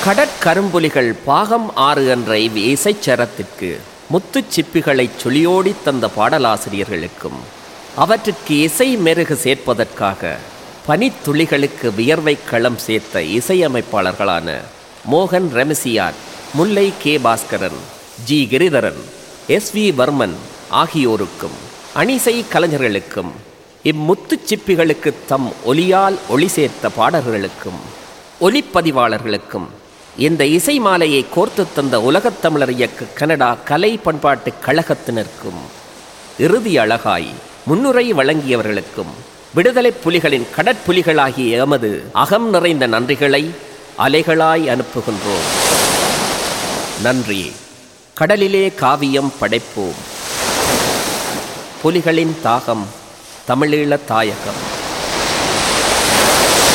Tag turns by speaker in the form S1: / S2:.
S1: கடற்கரும்புலிகள் பாகம் ஆறு என்ற இவ் இசைச்சரத்திற்கு முத்துச் சிப்பிகளைச் சுழியோடி தந்த பாடலாசிரியர்களுக்கும் அவற்றிற்கு இசை மெருகு சேர்ப்பதற்காக பனித்துளிகளுக்கு வியர்வை களம் சேர்த்த இசையமைப்பாளர்களான மோகன் ரெமசியார் Mullai K Bhaskaran G Giridharan S V Varman ஆகியோருக்கும் அணிசை கலைஞர்களுக்கும் இம்முத்துச் சிப்பிகளுக்கு தம் ஒலியால் ஒளி சேர்த்த பாடல்களுக்கும் ஒலிப்பதிவாளர்களுக்கும் இந்த இசை மாலையை கோர்த்து தந்த உலகத் தமிழர் இயக்க கனடா கலை பண்பாட்டு கழகத்தினருக்கும் இறுதி அழகாய் முன்னுரை வழங்கியவர்களுக்கும் விடுதலை புலிகளின் கடற்புலிகளாகிய எமது அகம் நிறைந்த நன்றிகளை அலைகளாய் அனுப்புகின்றோம் நன்றி கடலிலே காவியம் படைப்போம் புலிகளின் தாகம் தமிழீழ தாயகம்